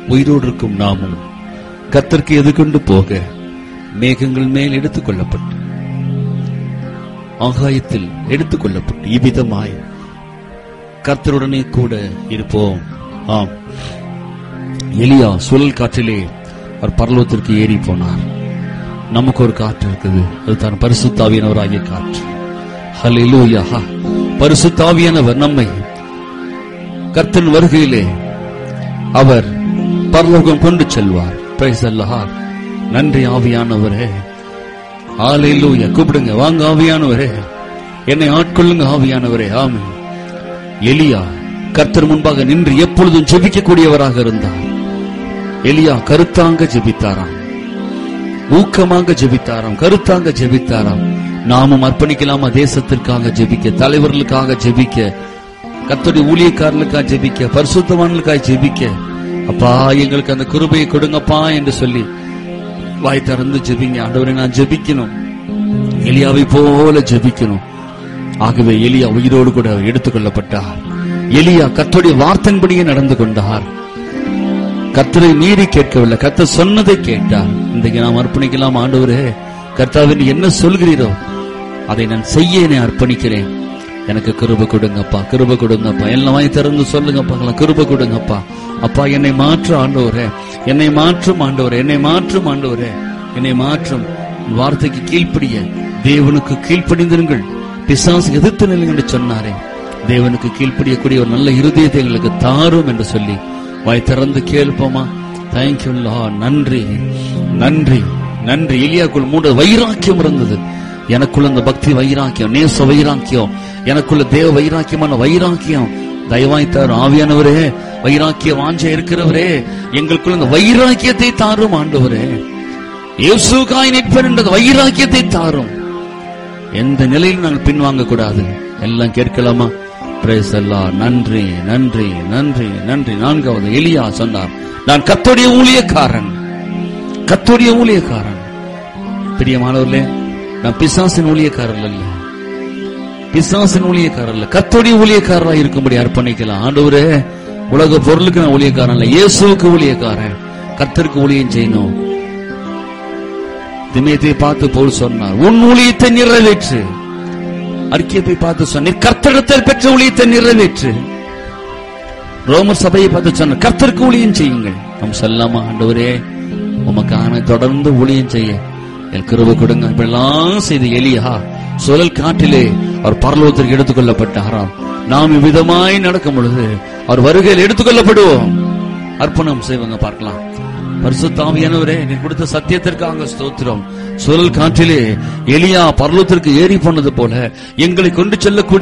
உயிரோடு இருக்கும் நாமும் கர்த்தருக்கு எதிர்கொண்டு போக மேகங்கள் மேல் எடுத்துக் கொள்ளப்பட்டு ஆகாயத்தில் எடுத்துக் கொள்ளப்பட்டு இவ்விதமாய் கர்த்தருடனே கூட இருப்போம் ஆம் எலியா சுழல் காற்றிலே அவர் பரலோகத்திற்கு ஏறி போனார் நமக்கு ஒரு காற்று இருக்குது அதுதான் பரிசுத்தாவியானவராகிய காற்று ஹalleluya பரிசுத்தாவியானவர் நம்மை கர்த்தன் வருகையிலே அவர் பரலோகம் கொண்டு செல்வார் பிரைஸ் அல்லாஹ் நன்றி ஆவியானவரே ஹalleluya கூப்பிடுங்க வாங்க ஆவியானவரே என்னை ஆட்கொள்ளுங்க ஆவியானவரே ஆமென் எலியா கர்த்தர் முன்பாக நின்று எப்பொழுதும் ஜெபிக்கக்கூடியவராக இருந்தார் எலியா கருத்தாங்க ஜெபித்தாராம் ஊக்கமாக ஜெபித்தாராம் கருத்தாங்க ஜெபித்தாராம் நாமும் அர்ப்பணிக்கலாமா தேசத்திற்காக ஜெபிக்க தலைவர்களுக்காக ஜெபிக்க கத்தோடைய ஊழியக்காரர்களுக்காக ஜெபிக்க பரிசுத்தவான்களுக்காக ஜெபிக்க அப்பா எங்களுக்கு அந்த கிருபையை கொடுங்கப்பா என்று சொல்லி வாய் திறந்து ஜெபிங்க ஆண்டவரை நான் ஜெபிக்கணும் எலியாவை போல ஜெபிக்கணும் ஆகவே எலியா உயிரோடு கூட எடுத்துக்கொள்ளப்பட்டார் எலியா கர்த்தருடைய வார்த்தையின்படியே நடந்து கொண்டார் கர்த்தரை மீறி கேட்கவில்லை கர்த்தர் சொன்னதை கேட்டார் இன்றைக்கு நாம் அர்ப்பணிக்கலாம் ஆண்டவரே கர்த்தாவின் என்ன சொல்கிறீரோ அதை நான் செய்ய என்னை அர்ப்பணிக்கிறேன் எனக்கு கிருப கொடுங்கப்பா கிருப கொடுங்கப்பா எல்லாமே திறந்து சொல்லுங்கப்பா கிருப கொடுங்கப்பா அப்பா என்னை மாற்று ஆண்டவரே என்னை மாற்றும் ஆண்டவரே என்னை மாற்றும் ஆண்டவரே என்னை மாற்றும் உன் வார்த்தைக்கு கீழ்ப்படிய தேவனுக்கு கீழ்ப்படிந்திருங்கள் பிசாசு எதிர்த்து நில்லுங்க என்று சொன்னாரே தேவனுக்கு கீழ்ப்படியக்கூடிய ஒரு நல்ல இருதயத்தை எங்களுக்கு தாரும் என்று சொல்லி வாய் திறந்து கேள்ப்போமா தேங்க்யூ நன்றி நன்றி நன்றி எலியாக்குள் மூன்று வைராக்கியம் இருந்தது எனக்குள்ள இந்த பக்தி வைராக்கியம் நேச வைராக்கியம் எனக்குள்ள தேவ வைராக்கியமான வைராக்கியம் தயவாய் தாரும் ஆவியானவரே வைராக்கிய வாஞ்ச இருக்கிறவரே எங்களுக்குள்ள இந்த வைராக்கியத்தை தாரும் ஆண்டவரே இயேசுக்காய் நிற்பர் என்ற வைராக்கியத்தை தாரும் எந்த நிலையிலும் நாங்கள் பின்வாங்க கூடாது எல்லாம் கேட்கலாமா பிரேஸ் எல்லாம் நன்றி நன்றி நன்றி நன்றி நான்காவது எலியா சொன்னார் நான் கத்தோடைய ஊழியக்காரன் கத்தோடைய ஊழியக்காரன் பிரியமானவர்களே நான் பிசாசின் ஊழியக்காரர் அல்ல பிசாசின் ஊழியக்காரர் அல்ல கத்தோடைய ஊழியக்காரரா இருக்கும்படி அர்ப்பணிக்கலாம் ஆண்டவரே உலக பொருளுக்கு நான் ஊழியக்காரன் இல்ல இயேசுவுக்கு ஊழியக்காரன் கத்தருக்கு ஊழியம் செய்யணும் திமேத்தை பார்த்து போல் சொன்னார் உன் ஊழியத்தை நிறைவேற்று அறிக்கையை பார்த்து சொன்னீர் கர்த்தரிடத்தில் பெற்ற ஊழியத்தை நிறைவேற்று ரோமர் சபையை பார்த்து சொன்ன கர்த்தருக்கு ஊழியம் செய்யுங்கள் நாம் சொல்லாமா ஆண்டவரே உமக்கான தொடர்ந்து ஊழியம் செய்ய என் கிருப கொடுங்க இப்படிலாம் செய்த எலியா சுழல் காட்டிலே அவர் பரலோகத்திற்கு எடுத்துக் கொள்ளப்பட்டாராம் நாம் இவ்விதமாய் நடக்கும் பொழுது அவர் வருகையில் எடுத்துக் கொள்ளப்படுவோம் அர்ப்பணம் செய்வாங்க பார்க்கலாம் பரிசுத்தாவியானவரே நீ கொடுத்த சத்தியத்திற்காக ஸ்தோத்திரம் சுழல் காற்றிலே எலியா பரலோகத்திற்கு ஏறி போனது போல எங்களை கொண்டு செல்லக்கூடிய